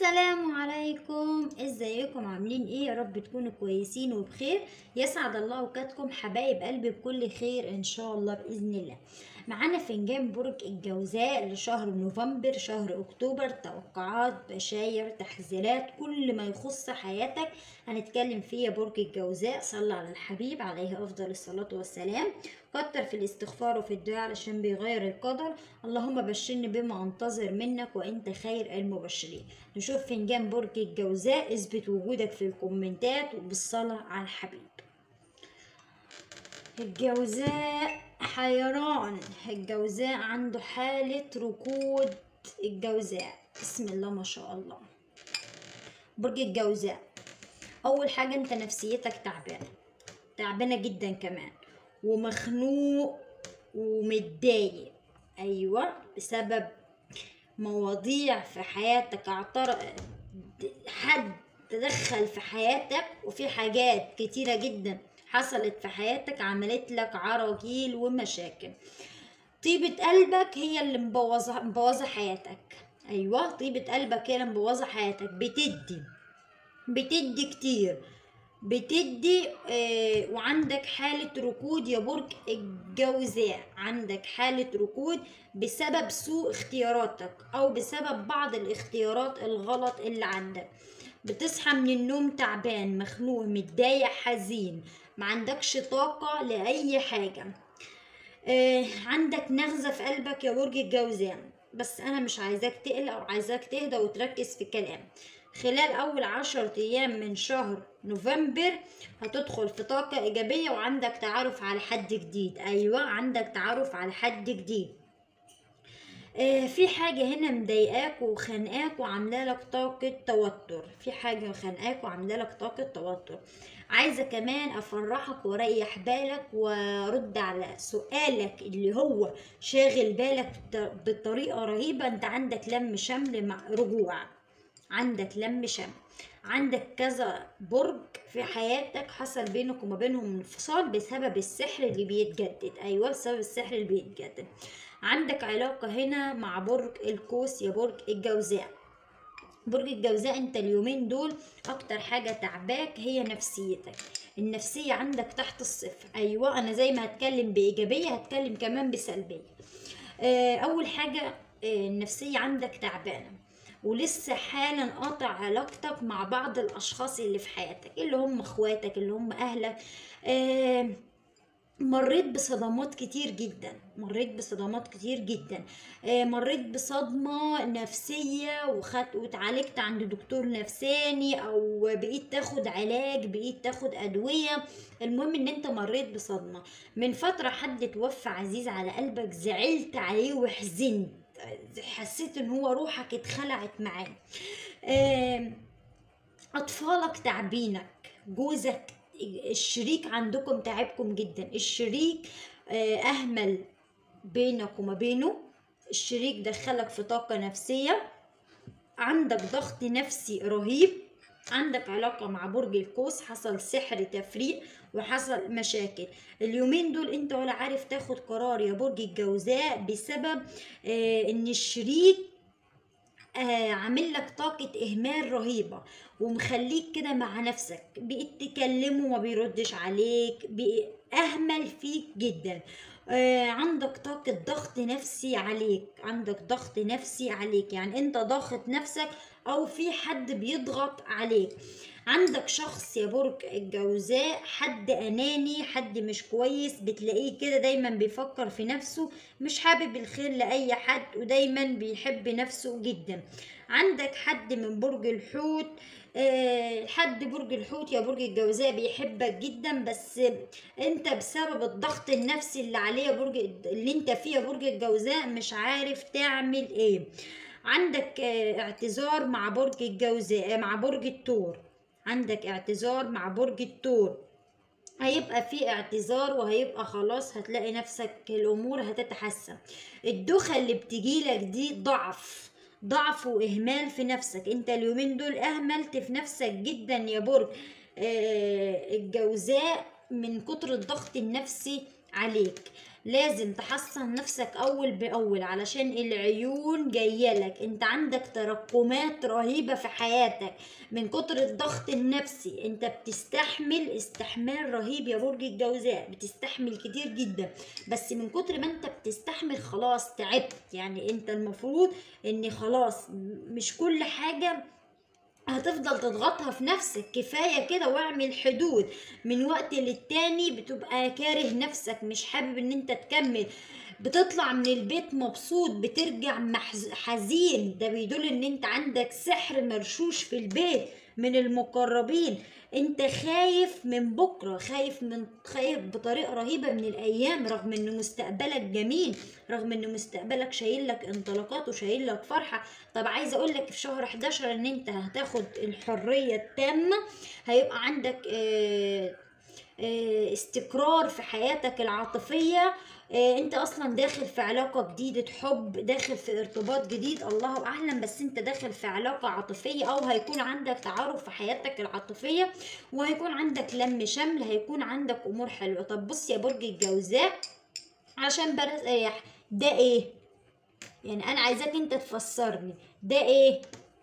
السلام عليكم ازيكم عاملين ايه يا رب تكونوا كويسين وبخير يسعد الله اوقاتكم حبايب قلبي بكل خير ان شاء الله باذن الله معانا فنجان برج الجوزاء لشهر نوفمبر شهر اكتوبر توقعات بشاير تحذيرات كل ما يخص حياتك هنتكلم فيه يا برج الجوزاء صلى على الحبيب عليه افضل الصلاه والسلام كتر في الاستغفار وفي الدعاء علشان بيغير القدر اللهم بشرني بما انتظر منك وانت خير المبشرين نشوف فنجان برج الجوزاء اثبت وجودك في الكومنتات وبالصلاة على الحبيب الجوزاء حيران الجوزاء عنده حالة ركود الجوزاء بسم الله ما شاء الله برج الجوزاء اول حاجة انت نفسيتك تعبانة تعبانة جدا كمان ومخنوق ومتضايق ايوه بسبب مواضيع في حياتك اعترض حد تدخل في حياتك وفي حاجات كتيرة جدا حصلت في حياتك عملت لك عراجيل ومشاكل طيبة قلبك هي اللي مبوظة مبوظة حياتك ايوه طيبة قلبك هي اللي مبوظة حياتك بتدي بتدي كتير بتدي آه وعندك حالة ركود يا برج الجوزاء عندك حالة ركود بسبب سوء اختياراتك أو بسبب بعض الاختيارات الغلط اللي عندك بتصحى من النوم تعبان مخنوق متضايق حزين ما عندكش طاقة لأي حاجة آه عندك نغزة في قلبك يا برج الجوزاء بس أنا مش عايزاك تقلق وعايزاك تهدى وتركز في الكلام خلال أول عشر أيام من شهر نوفمبر هتدخل في طاقة إيجابية وعندك تعرف على حد جديد أيوة عندك تعرف على حد جديد آه في حاجة هنا مضايقاك وخانقاك وعاملة لك طاقة توتر في حاجة خانقاك وعاملة لك طاقة توتر عايزة كمان أفرحك وأريح بالك وأرد على سؤالك اللي هو شاغل بالك بطريقة رهيبة أنت عندك لم شمل مع رجوع عندك لم شمل عندك كذا برج في حياتك حصل بينك وما بينهم انفصال بسبب السحر اللي بيتجدد ايوه بسبب السحر اللي بيتجدد عندك علاقة هنا مع برج القوس يا برج الجوزاء برج الجوزاء انت اليومين دول اكتر حاجة تعباك هي نفسيتك النفسية عندك تحت الصفر ايوه انا زي ما هتكلم بايجابية هتكلم كمان بسلبية اول حاجة النفسية عندك تعبانة ولسه حالا قاطع علاقتك مع بعض الاشخاص اللي في حياتك اللي هم اخواتك اللي هم اهلك آه مريت بصدمات كتير جدا مريت بصدمات كتير جدا آه مريت بصدمة نفسية وخدت واتعالجت عند دكتور نفساني او بقيت تاخد علاج بقيت تاخد ادوية المهم ان انت مريت بصدمة من فترة حد توفى عزيز على قلبك زعلت عليه وحزنت حسيت ان هو روحك اتخلعت معاه اطفالك تعبينك جوزك الشريك عندكم تعبكم جدا الشريك اهمل بينك وما بينه الشريك دخلك في طاقة نفسية عندك ضغط نفسي رهيب عندك علاقة مع برج القوس حصل سحر تفريق وحصل مشاكل اليومين دول انت ولا عارف تاخد قرار يا برج الجوزاء بسبب آه ان الشريك آه عامل لك طاقة إهمال رهيبة ومخليك كده مع نفسك بقيت تكلمه ما بيردش عليك أهمل فيك جدا آه عندك طاقة ضغط نفسي عليك عندك ضغط نفسي عليك يعني انت ضاغط نفسك او في حد بيضغط عليك عندك شخص يا برج الجوزاء حد اناني حد مش كويس بتلاقيه كده دايما بيفكر في نفسه مش حابب الخير لاي حد ودايما بيحب نفسه جدا عندك حد من برج الحوت أه حد برج الحوت يا برج الجوزاء بيحبك جدا بس انت بسبب الضغط النفسي اللي عليه برج اللي انت فيه يا برج الجوزاء مش عارف تعمل ايه عندك اه اعتذار مع برج الجوزاء مع برج الثور عندك اعتذار مع برج الثور هيبقى في اعتذار وهيبقى خلاص هتلاقي نفسك الامور هتتحسن الدخل اللي بتجيلك دي ضعف ضعف واهمال في نفسك انت اليومين دول اهملت في نفسك جدا يا برج آه الجوزاء من كتر الضغط النفسي عليك لازم تحصن نفسك اول باول علشان العيون جايلك انت عندك تراكمات رهيبة في حياتك من كتر الضغط النفسي انت بتستحمل استحمال رهيب يا برج الجوزاء بتستحمل كتير جدا بس من كتر ما انت بتستحمل خلاص تعبت يعني انت المفروض ان خلاص مش كل حاجة هتفضل تضغطها في نفسك كفاية كده واعمل حدود من وقت للتاني بتبقى كاره نفسك مش حابب ان انت تكمل بتطلع من البيت مبسوط بترجع محز... حزين ده بيدل ان انت عندك سحر مرشوش في البيت من المقربين انت خايف من بكره خايف من خايف بطريقه رهيبه من الايام رغم ان مستقبلك جميل رغم ان مستقبلك شايل لك انطلاقات وشايل لك فرحه طب عايزه اقول لك في شهر 11 ان انت هتاخد الحريه التامه هيبقى عندك اه اه استقرار في حياتك العاطفيه آه، انت اصلا داخل في علاقة جديدة حب داخل في ارتباط جديد الله اعلم بس انت داخل في علاقة عاطفية او هيكون عندك تعارف في حياتك العاطفية وهيكون عندك لم شمل هيكون عندك امور حلوة طب بص يا برج الجوزاء عشان بريح ده ايه يعني انا عايزاك انت تفسرني ده ايه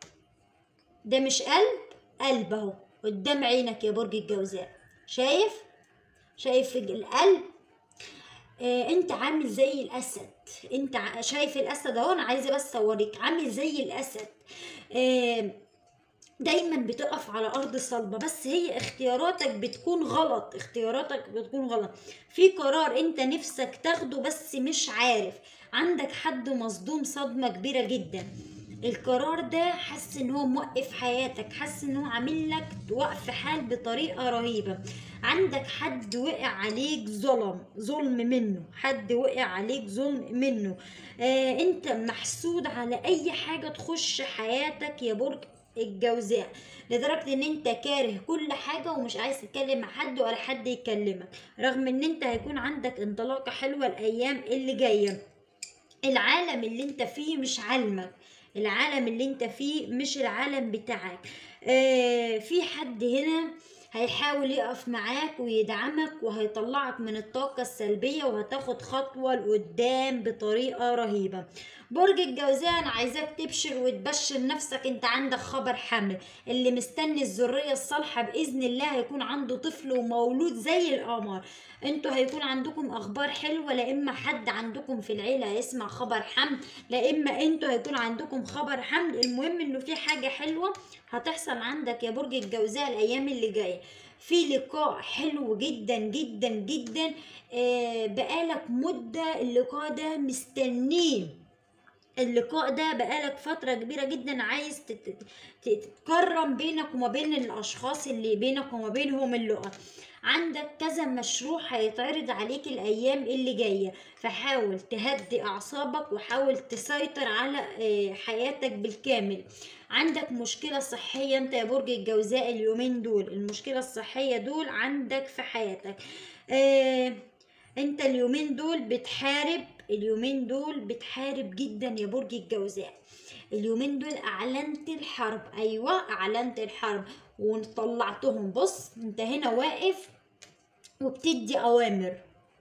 ده مش قلب قلب اهو قدام عينك يا برج الجوزاء شايف شايف القلب آه انت عامل زي الاسد انت ع- شايف الاسد اهو انا عايزه بس اوريك عامل زي الاسد آه دايما بتقف على ارض صلبه بس هي اختياراتك بتكون غلط اختياراتك بتكون غلط في قرار انت نفسك تاخده بس مش عارف عندك حد مصدوم صدمه كبيره جدا القرار ده حاسس ان هو موقف حياتك حاسس ان هو عامل لك وقف حال بطريقه رهيبه عندك حد وقع عليك ظلم ظلم منه حد وقع عليك ظلم منه آه انت محسود على اي حاجه تخش حياتك يا برج الجوزاء لدرجة ان انت كاره كل حاجة ومش عايز تتكلم مع حد ولا حد يكلمك رغم ان انت هيكون عندك انطلاقة حلوة الايام اللي جاية العالم اللي انت فيه مش علمك العالم اللي انت فيه مش العالم بتاعك آه في حد هنا هيحاول يقف معاك ويدعمك وهيطلعك من الطاقة السلبية وهتاخد خطوة لقدام بطريقة رهيبة برج الجوزاء انا عايزاك تبشر وتبشر نفسك انت عندك خبر حمل اللي مستني الذرية الصالحة بإذن الله هيكون عنده طفل ومولود زي القمر انتوا هيكون عندكم اخبار حلوه لا اما حد عندكم في العيله هيسمع خبر حمل لا اما انتوا هيكون عندكم خبر حمل المهم انه في حاجه حلوه هتحصل عندك يا برج الجوزاء الايام اللي جايه في لقاء حلو جدا جدا جدا آه بقالك مده اللقاء ده مستنيه اللقاء ده بقالك فترة كبيرة جدا عايز تت- تت- تتكرم بينك وما بين الأشخاص اللي بينك وما بينهم اللقاء عندك كذا مشروع هيتعرض عليك الأيام اللي جاية فحاول تهدي أعصابك وحاول تسيطر على آه، حياتك بالكامل عندك مشكلة صحية انت يا برج الجوزاء اليومين دول المشكلة الصحية دول عندك في حياتك آه انت اليومين دول بتحارب اليومين دول بتحارب جدا يا برج الجوزاء اليومين دول اعلنت الحرب ايوه اعلنت الحرب وطلعتهم بص انت هنا واقف وبتدي اوامر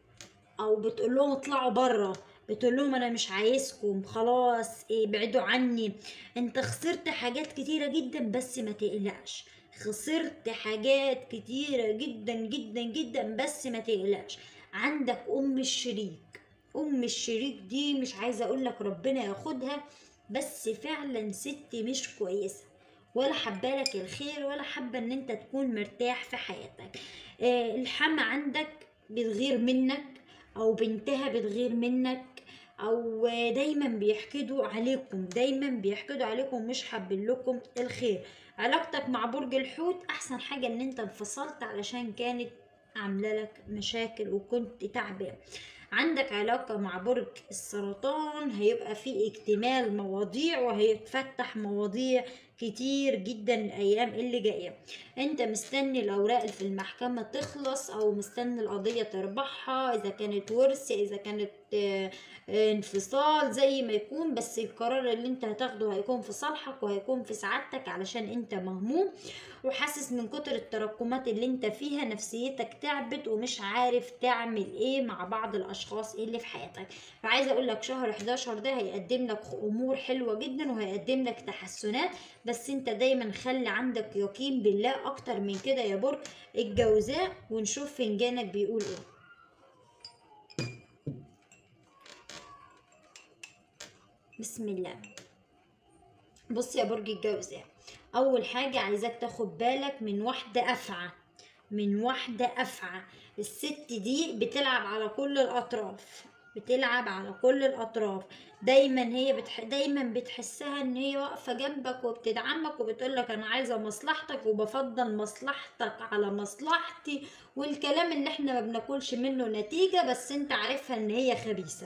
او بتقول لهم اطلعوا بره بتقول لهم انا مش عايزكم خلاص إيه، ابعدوا عني انت خسرت حاجات كتيرة جدا بس ما تقلقش خسرت حاجات كتيرة جدا جدا جدا بس ما تقلقش عندك ام الشريك ام الشريك دي مش عايزة اقولك ربنا ياخدها بس فعلا ست مش كويسة ولا حبالك الخير ولا حابة ان انت تكون مرتاح في حياتك آه الحما عندك بتغير منك او بنتها بتغير منك او دايما بيحقدوا عليكم دايما بيحقدوا عليكم مش حابين لكم الخير علاقتك مع برج الحوت احسن حاجة ان انت انفصلت علشان كانت عاملة لك مشاكل وكنت تعبان عندك علاقة مع برج السرطان هيبقى في اكتمال مواضيع وهيتفتح مواضيع كتير جدا الايام اللي جايه انت مستني الاوراق اللي في المحكمه تخلص او مستني القضيه تربحها اذا كانت ورث اذا كانت آه، آه، انفصال زي ما يكون بس القرار اللي انت هتاخده هيكون في صالحك وهيكون في سعادتك علشان انت مهموم وحاسس من كتر التراكمات اللي انت فيها نفسيتك تعبت ومش عارف تعمل ايه مع بعض الاشخاص اللي في حياتك فعايزه اقول لك شهر 11 ده هيقدم لك امور حلوه جدا وهيقدم لك تحسنات بس انت دايما خلي عندك يقين بالله اكتر من كده يا برج الجوزاء ونشوف فنجانك بيقول ايه بسم الله بص يا برج الجوزاء اول حاجه عايزاك تاخد بالك من واحده افعى من واحده افعى الست دي بتلعب على كل الاطراف بتلعب على كل الاطراف دايما هي بتح... دايما بتحسها ان هي واقفه جنبك وبتدعمك وبتقول لك انا عايزه مصلحتك وبفضل مصلحتك على مصلحتي والكلام اللي احنا ما بناكلش منه نتيجه بس انت عارفها ان هي خبيثه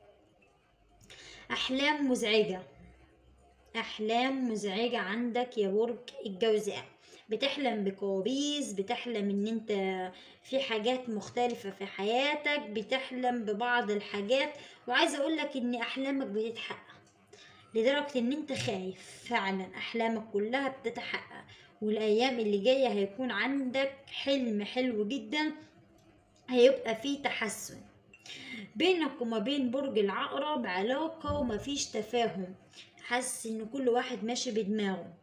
احلام مزعجه احلام مزعجه عندك يا برج الجوزاء بتحلم بكوابيس بتحلم ان انت في حاجات مختلفة في حياتك بتحلم ببعض الحاجات وعايزة اقولك ان احلامك بتتحقق لدرجة ان انت خايف فعلا احلامك كلها بتتحقق والايام اللي جاية هيكون عندك حلم حلو جدا هيبقى فيه تحسن بينك وما بين برج العقرب علاقة ومفيش تفاهم حاسس ان كل واحد ماشي بدماغه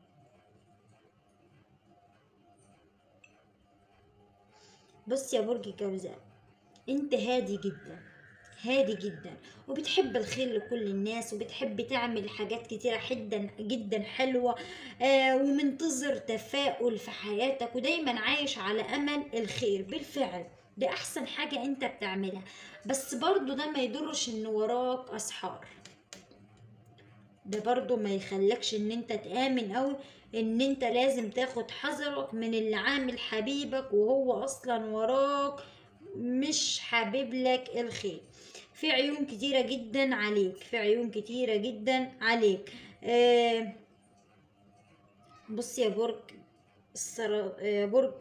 بص يا برج الجوزاء انت هادي جدا هادي جدا وبتحب الخير لكل الناس وبتحب تعمل حاجات كتيرة حدا جدا حلوة آه ومنتظر تفاؤل في حياتك ودايما عايش على أمل الخير بالفعل دي أحسن حاجة أنت بتعملها بس برضو ده ما يضرش إن وراك أسحار ده برضو ما يخلكش ان انت تآمن اوي ان انت لازم تاخد حذرك من اللي عامل حبيبك وهو اصلا وراك مش حابب لك الخير في عيون كتيرة جدا عليك في عيون كتيرة جدا عليك آه بص يا برج السر... آه برج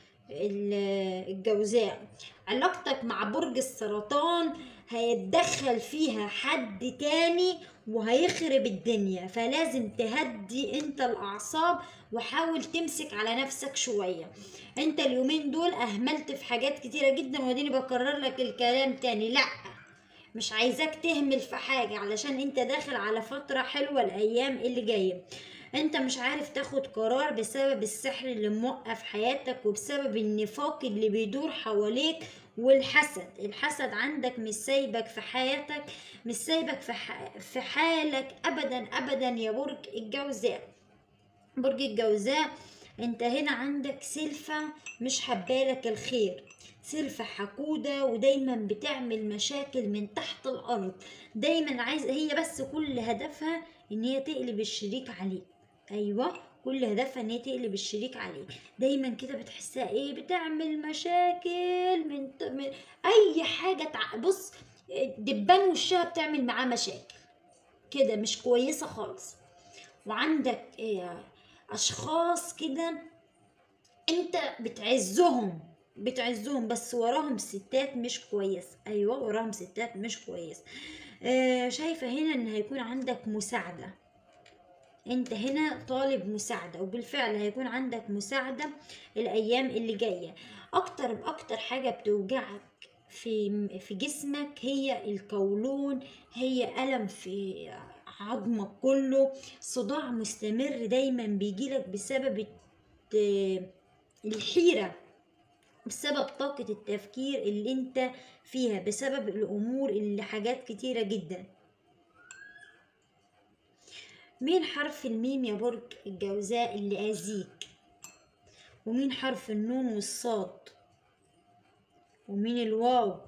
ال- الجوزاء علاقتك مع برج السرطان هيتدخل فيها حد تاني وهيخرب الدنيا فلازم تهدي انت الاعصاب وحاول تمسك على نفسك شوية انت اليومين دول اهملت في حاجات كتيرة جدا واديني بكرر لك الكلام تاني لا مش عايزاك تهمل في حاجة علشان انت داخل على فترة حلوة الايام اللي جاية انت مش عارف تاخد قرار بسبب السحر اللي موقف حياتك وبسبب النفاق اللي بيدور حواليك والحسد الحسد عندك مش سايبك في حياتك مش سايبك في, ح... في حالك ابدا ابدا يا برج الجوزاء برج الجوزاء انت هنا عندك سلفة مش حبالك الخير سلفة حقودة ودايما بتعمل مشاكل من تحت الأرض دايما عايز هي بس كل هدفها ان هي تقلب الشريك عليك ايوه كل هدفها ان هي تقلب الشريك عليك دايما كده بتحسها ايه بتعمل مشاكل من, من اي حاجه تع... بص دبان وشها بتعمل معاه مشاكل كده مش كويسه خالص وعندك إيه اشخاص كده انت بتعزهم بتعزهم بس وراهم ستات مش كويس ايوه وراهم ستات مش كويس آه شايفه هنا ان هيكون عندك مساعده انت هنا طالب مساعدة وبالفعل هيكون عندك مساعدة الايام اللي جاية اكتر اكتر حاجة بتوجعك في في جسمك هي القولون هي ألم في عظمك كله صداع مستمر دايما بيجيلك بسبب الحيرة بسبب طاقة التفكير اللي انت فيها بسبب الامور اللي حاجات كتيرة جدا مين حرف الميم يا برج الجوزاء اللي أذيك ومين حرف النون والصاد ومين الواو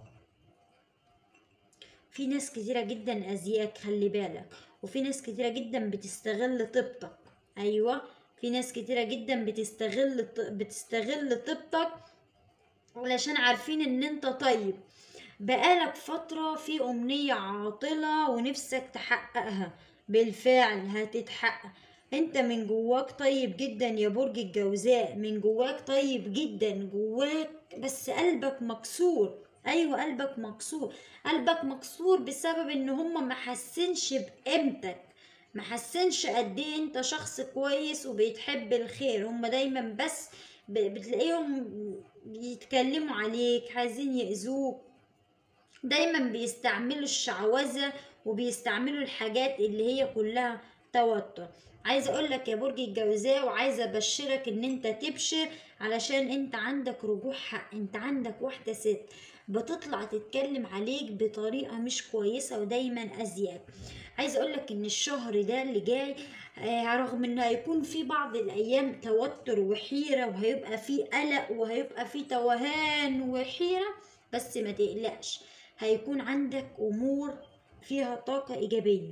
في ناس كتيرة جدا أذياك خلي بالك وفي ناس كتيرة جدا بتستغل طيبتك أيوة في ناس كتيرة جدا بتستغل بتستغل طيبتك علشان عارفين ان انت طيب بقالك فترة في أمنية عاطلة ونفسك تحققها بالفعل هتتحقق انت من جواك طيب جدا يا برج الجوزاء من جواك طيب جدا جواك بس قلبك مكسور ايوه قلبك مكسور قلبك مكسور بسبب ان هما ما حسنش بقيمتك ما حسنش قد ايه انت شخص كويس وبيتحب الخير هما دايما بس ب- بتلاقيهم بيتكلموا عليك عايزين يأذوك دايما بيستعملوا الشعوذة وبيستعملوا الحاجات اللي هي كلها توتر عايزه اقول لك يا برج الجوزاء وعايزه ابشرك ان انت تبشر علشان انت عندك رجوع حق انت عندك واحده ست بتطلع تتكلم عليك بطريقه مش كويسه ودايما اذياك عايزه اقول لك ان الشهر ده اللي جاي آه، رغم ان هيكون في بعض الايام توتر وحيره وهيبقى في قلق وهيبقى في توهان وحيره بس ما تقلقش هيكون عندك امور فيها طاقه ايجابيه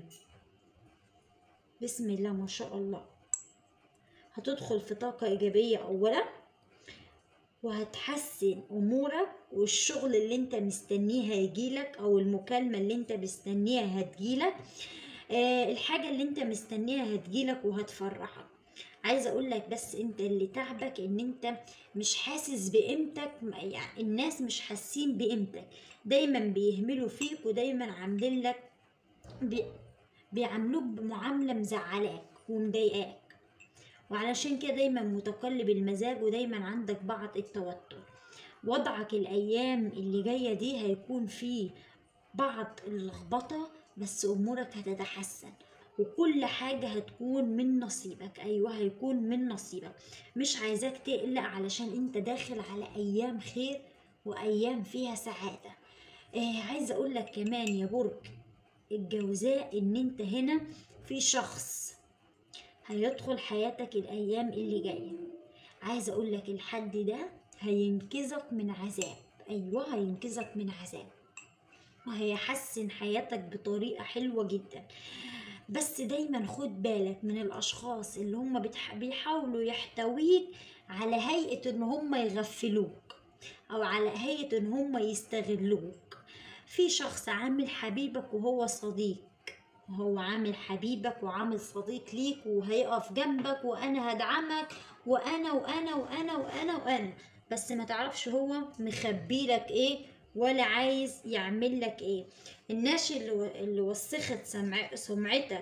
بسم الله ما شاء الله هتدخل في طاقة إيجابية أولا وهتحسن أمورك والشغل اللي انت مستنيه هيجيلك أو المكالمة اللي انت مستنيها هتجيلك آه الحاجة اللي انت مستنيها هتجيلك وهتفرحك عايزة أقول لك بس انت اللي تعبك ان انت مش حاسس بقيمتك يعني الناس مش حاسين بقيمتك دايما بيهملوا فيك ودايما عاملين لك بي بيعاملوك بمعاملة مزعلاك ومضايقاك وعلشان كده دايما متقلب المزاج ودايما عندك بعض التوتر وضعك الأيام اللي جاية دي هيكون فيه بعض اللخبطة بس أمورك هتتحسن وكل حاجة هتكون من نصيبك أيوة هيكون من نصيبك مش عايزاك تقلق علشان انت داخل على أيام خير وأيام فيها سعادة آه عايزة أقولك كمان يا برج الجوزاء ان انت هنا في شخص هيدخل حياتك الايام اللي جايه عايزه اقول لك الحد ده هينقذك من عذاب ايوه هينقذك من عذاب وهيحسن حياتك بطريقه حلوه جدا بس دايما خد بالك من الاشخاص اللي هم بتح... بيحاولوا يحتويك على هيئه ان هم يغفلوك او على هيئه ان هم يستغلوك في شخص عامل حبيبك وهو صديق هو عامل حبيبك وعامل صديق ليك وهيقف جنبك وانا هدعمك وانا وانا وانا وانا وانا بس ما تعرفش هو مخبي لك ايه ولا عايز يعمل لك ايه الناس اللي, اللي وسخت سمع سمعتك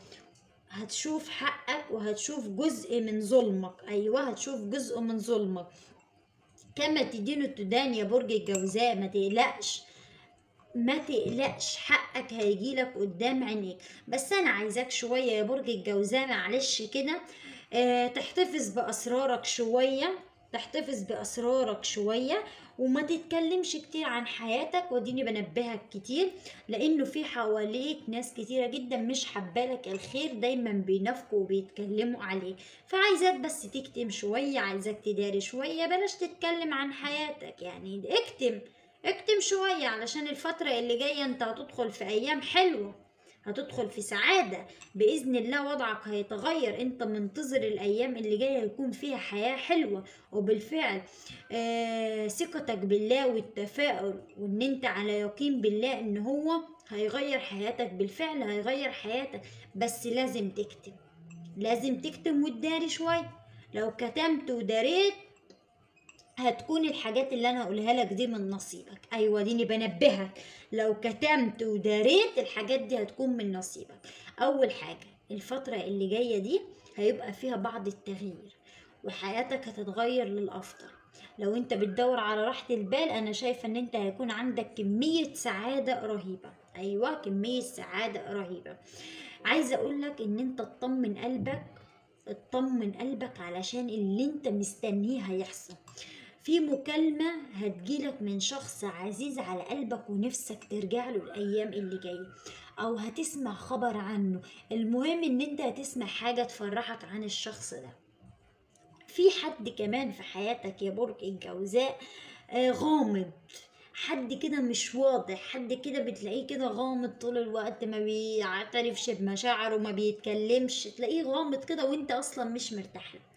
هتشوف حقك وهتشوف جزء من ظلمك ايوه هتشوف جزء من ظلمك كما تدين التدان يا برج الجوزاء ما تقلقش ما تقلقش حقك هيجيلك قدام عينيك بس انا عايزاك شويه يا برج الجوزاء معلش كده آه تحتفظ باسرارك شويه تحتفظ باسرارك شويه وما تتكلمش كتير عن حياتك وديني بنبهك كتير لانه في حواليك ناس كتيره جدا مش حبالك الخير دايما بينافقوا وبيتكلموا عليك فعايزاك بس تكتم شويه عايزاك تداري شويه بلاش تتكلم عن حياتك يعني اكتم اكتم شوية علشان الفترة اللي جاية انت هتدخل في ايام حلوة هتدخل في سعادة بإذن الله وضعك هيتغير انت منتظر الأيام اللي جاية يكون فيها حياة حلوة وبالفعل آه ثقتك بالله والتفاؤل وان انت على يقين بالله ان هو هيغير حياتك بالفعل هيغير حياتك بس لازم تكتم لازم تكتم وتداري شوية لو كتمت وداريت هتكون الحاجات اللي انا هقولها لك دي من نصيبك ايوه ديني بنبهك لو كتمت وداريت الحاجات دي هتكون من نصيبك اول حاجه الفتره اللي جايه دي هيبقى فيها بعض التغيير وحياتك هتتغير للافضل لو انت بتدور على راحه البال انا شايفه ان انت هيكون عندك كميه سعاده رهيبه ايوه كميه سعاده رهيبه عايزه اقولك ان انت تطمن قلبك اطمن قلبك علشان اللي انت مستنيه هيحصل في مكالمة هتجيلك من شخص عزيز على قلبك ونفسك ترجع له الأيام اللي جاية أو هتسمع خبر عنه المهم إن أنت هتسمع حاجة تفرحك عن الشخص ده في حد كمان في حياتك يا برج الجوزاء آه غامض حد كده مش واضح حد كده بتلاقيه كده غامض طول الوقت ما بيعترفش بمشاعره ما بيتكلمش تلاقيه غامض كده وانت اصلا مش مرتاح له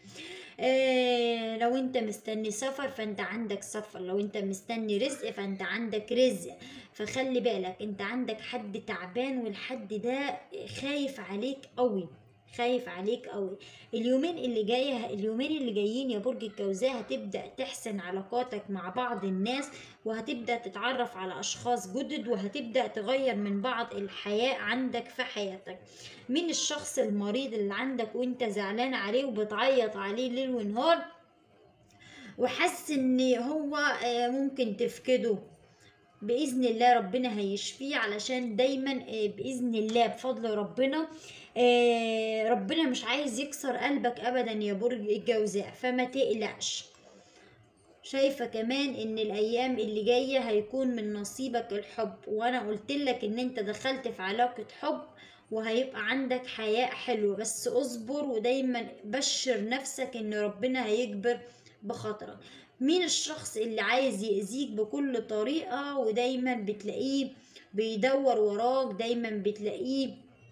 آه لو انت مستني سفر فانت عندك سفر لو انت مستني رزق فانت عندك رزق فخلي بالك انت عندك حد تعبان والحد ده خايف عليك قوي خايف عليك قوي اليومين اللي جايه اليومين اللي جايين يا برج الجوزاء هتبدا تحسن علاقاتك مع بعض الناس وهتبدا تتعرف على اشخاص جدد وهتبدا تغير من بعض الحياه عندك في حياتك مين الشخص المريض اللي عندك وانت زعلان عليه وبتعيط عليه ليل ونهار وحاسس ان هو آه، ممكن تفقده باذن الله ربنا هيشفيه علشان دايما آه، باذن الله بفضل ربنا آه، ربنا مش عايز يكسر قلبك ابدا يا برج الجوزاء فما تقلقش شايفة كمان ان الايام اللي جاية هيكون من نصيبك الحب وانا قلت لك ان انت دخلت في علاقة حب وهيبقى عندك حياة حلوة بس اصبر ودايما بشر نفسك ان ربنا هيكبر بخاطرك مين الشخص اللي عايز يأذيك بكل طريقة ودايما بتلاقيه بيدور وراك دايما بتلاقيه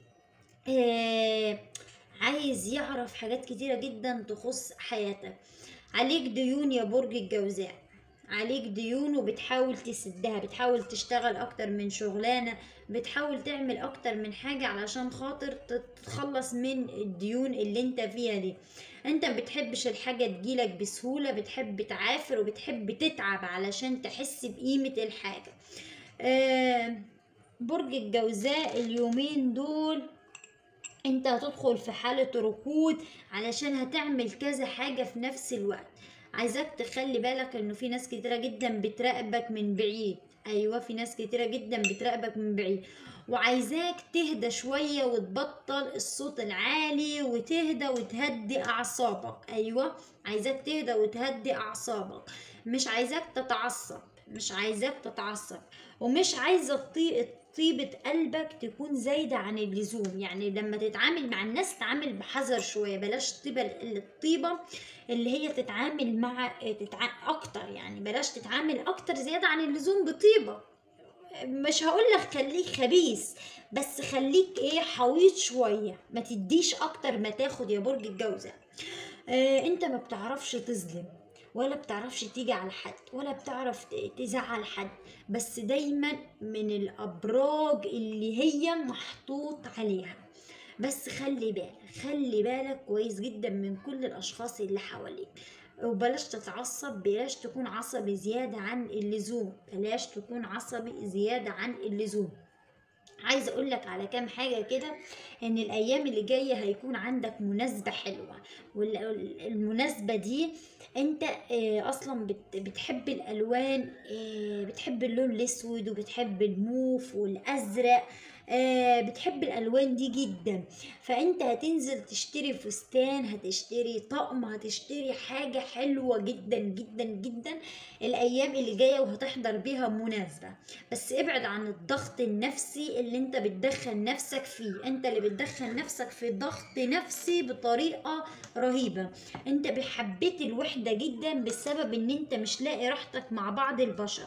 آه عايز يعرف حاجات كتيرة جدا تخص حياتك عليك ديون يا برج الجوزاء عليك ديون وبتحاول تسدها بتحاول تشتغل اكتر من شغلانة بتحاول تعمل اكتر من حاجة علشان خاطر تتخلص من الديون اللي انت فيها دي انت ما بتحبش الحاجة تجيلك بسهولة بتحب تعافر وبتحب تتعب علشان تحس بقيمة الحاجة آه برج الجوزاء اليومين دول انت هتدخل في حالة ركود علشان هتعمل كذا حاجة في نفس الوقت عايزاك تخلي بالك انه في ناس كتيرة جدا بتراقبك من بعيد ايوه في ناس كتيرة جدا بتراقبك من بعيد وعايزاك تهدى شوية وتبطل الصوت العالي وتهدى وتهدي اعصابك ايوه عايزاك تهدى وتهدي اعصابك مش عايزاك تتعصب مش عايزاك تتعصب ومش عايزة تطيق طيبة قلبك تكون زايدة عن اللزوم يعني لما تتعامل مع الناس تعامل بحذر شوية بلاش طيبة الطيبة اللي هي تتعامل مع تتع... أكتر يعني بلاش تتعامل أكتر زيادة عن اللزوم بطيبة مش هقول لك خليك خبيث بس خليك ايه حويط شوية ما تديش أكتر ما تاخد يا برج الجوزة آه انت ما بتعرفش تظلم ولا بتعرفش تيجي على حد ولا بتعرف تزعل حد بس دايما من الابراج اللي هي محطوط عليها بس خلي بالك خلي بالك كويس جدا من كل الاشخاص اللي حواليك وبلاش تتعصب بلاش تكون عصبي زيادة عن اللزوم بلاش تكون عصبي زيادة عن اللزوم عايزه اقول لك على كام حاجه كده ان الايام اللي جايه هيكون عندك مناسبه حلوه والمناسبه دي انت آه، اصلا بتحب الالوان آه، بتحب اللون الاسود وبتحب الموف والازرق آه بتحب الالوان دي جدا فانت هتنزل تشتري فستان هتشتري طقم هتشتري حاجة حلوة جدا جدا جدا الايام اللي جاية وهتحضر بيها مناسبة بس ابعد عن الضغط النفسي اللي انت بتدخل نفسك فيه انت اللي بتدخل نفسك في ضغط نفسي بطريقة رهيبة انت بحبيت الوحدة جدا بسبب ان انت مش لاقي راحتك مع بعض البشر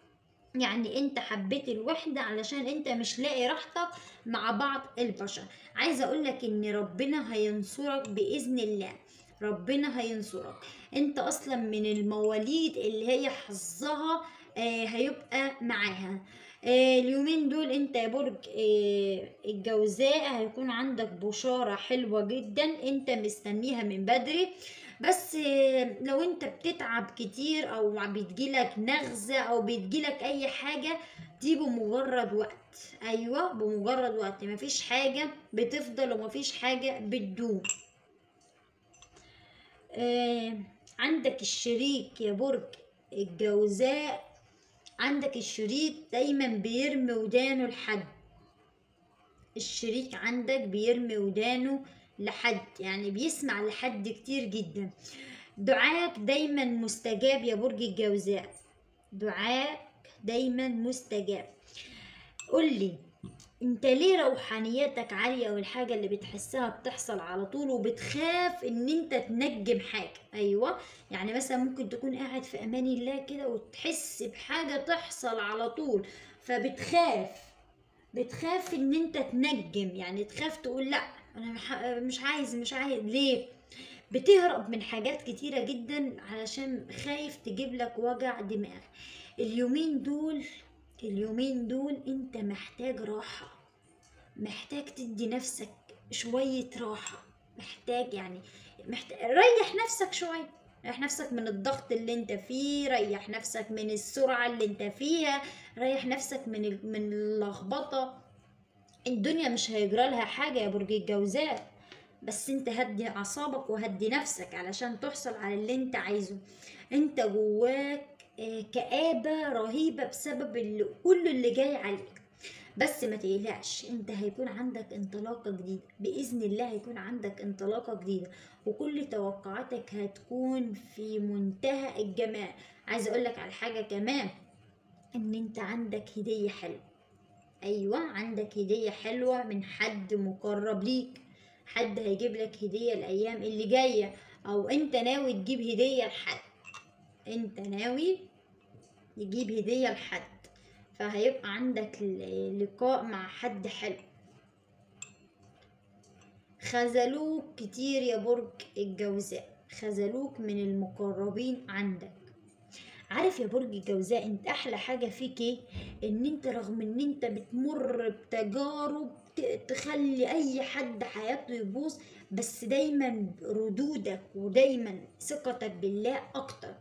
يعني انت حبيت الوحدة علشان انت مش لاقي راحتك مع بعض البشر عايزة اقولك ان ربنا هينصرك بإذن الله ربنا هينصرك انت اصلا من المواليد اللي هي حظها آه هيبقى معاها آه اليومين دول انت يا برج آه الجوزاء هيكون عندك بشارة حلوة جدا انت مستنيها من بدري بس لو انت بتتعب كتير او بتجيلك نغزة او بتجيلك اي حاجة دي بمجرد وقت ايوه بمجرد وقت مفيش حاجة بتفضل ومفيش حاجة بتدوم آه عندك الشريك يا برج الجوزاء عندك الشريك دايما بيرمي ودانه لحد الشريك عندك بيرمي ودانه لحد يعني بيسمع لحد كتير جدا دعاك دايما مستجاب يا برج الجوزاء دعاك دايما مستجاب قول لي انت ليه روحانيتك عالية والحاجة اللي بتحسها بتحصل على طول وبتخاف ان انت تنجم حاجة ايوه يعني مثلا ممكن تكون قاعد في امان الله كده وتحس بحاجة تحصل على طول فبتخاف بتخاف ان انت تنجم يعني تخاف تقول لا انا مش عايز مش عايز ليه بتهرب من حاجات كتيرة جدا علشان خايف تجيب لك وجع دماغ اليومين دول اليومين دول انت محتاج راحة محتاج تدي نفسك شوية راحة محتاج يعني محتاج ريح نفسك شوية ريح نفسك من الضغط اللي انت فيه ريح نفسك من السرعة اللي انت فيها ريح نفسك من ال- من اللخبطة الدنيا مش هيجرى لها حاجة يا برج الجوزاء بس انت هدي اعصابك وهدي نفسك علشان تحصل على اللي انت عايزه انت جواك آه، كآبة رهيبة بسبب اللي كل اللي جاي عليك بس ما تقلقش انت هيكون عندك انطلاقة جديدة بإذن الله هيكون عندك انطلاقة جديدة وكل توقعاتك هتكون في منتهى الجمال عايزة اقولك على حاجة كمان ان انت عندك هدية حلوة ايوه عندك هدية حلوة من حد مقرب ليك حد هيجيب لك هدية الايام اللي جاية او انت ناوي تجيب هدية لحد انت ناوي يجيب هدية لحد فهيبقى عندك ل- لقاء مع حد حلو خذلوك كتير يا برج الجوزاء خذلوك من المقربين عندك عارف يا برج الجوزاء انت احلى حاجة فيك ايه ان انت رغم ان انت بتمر بتجارب ت- تخلي اي حد حياته يبوظ بس دايما ردودك ودايما ثقتك بالله اكتر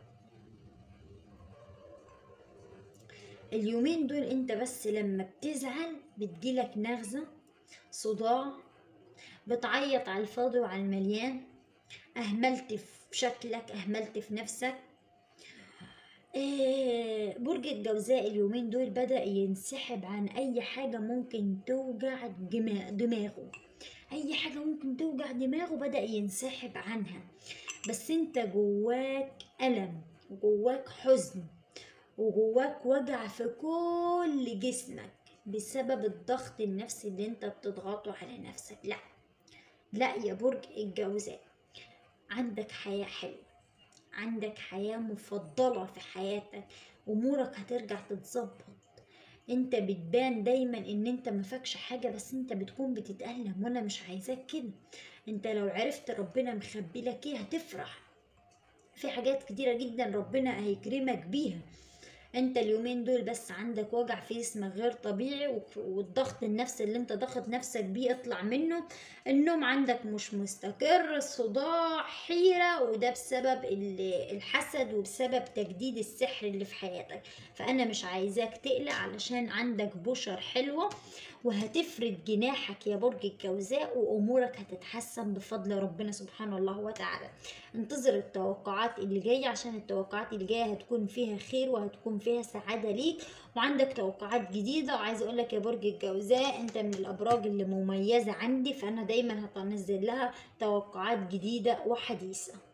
اليومين دول انت بس لما بتزعل بتجيلك نغزة صداع بتعيط على الفاضي وعلى المليان اهملت في شكلك اهملت في نفسك إيه، برج الجوزاء اليومين دول بدأ ينسحب عن أي حاجة ممكن توجع دماغ- دماغه أي حاجة ممكن توجع دماغه بدأ ينسحب عنها بس انت جواك ألم وجواك حزن وجواك وجع في كل جسمك بسبب الضغط النفسي اللي انت بتضغطه على نفسك لا لا يا برج الجوزاء عندك حياة حلوة عندك حياة مفضلة في حياتك أمورك هترجع تتظبط انت بتبان دايما ان انت مفكش حاجة بس انت بتكون بتتألم وانا مش عايزاك كده انت لو عرفت ربنا مخبي لك ايه هتفرح في حاجات كتيرة جدا ربنا هيكرمك بيها انت اليومين دول بس عندك وجع في جسمك غير طبيعي وك- والضغط النفسي اللي انت ضغط نفسك بيه اطلع منه النوم عندك مش مستقر صداع حيرة وده بسبب ال- الحسد وبسبب تجديد السحر اللي في حياتك فانا مش عايزاك تقلق علشان عندك بشر حلوة وهتفرد جناحك يا برج الجوزاء وامورك هتتحسن بفضل ربنا سبحانه الله وتعالى انتظر التوقعات اللي جاية عشان التوقعات اللي جاية هتكون فيها خير وهتكون فيها سعادة ليك وعندك توقعات جديدة وعايزة اقولك يا برج الجوزاء انت من الابراج اللي مميزة عندي فانا دايما هتنزل لها توقعات جديدة وحديثة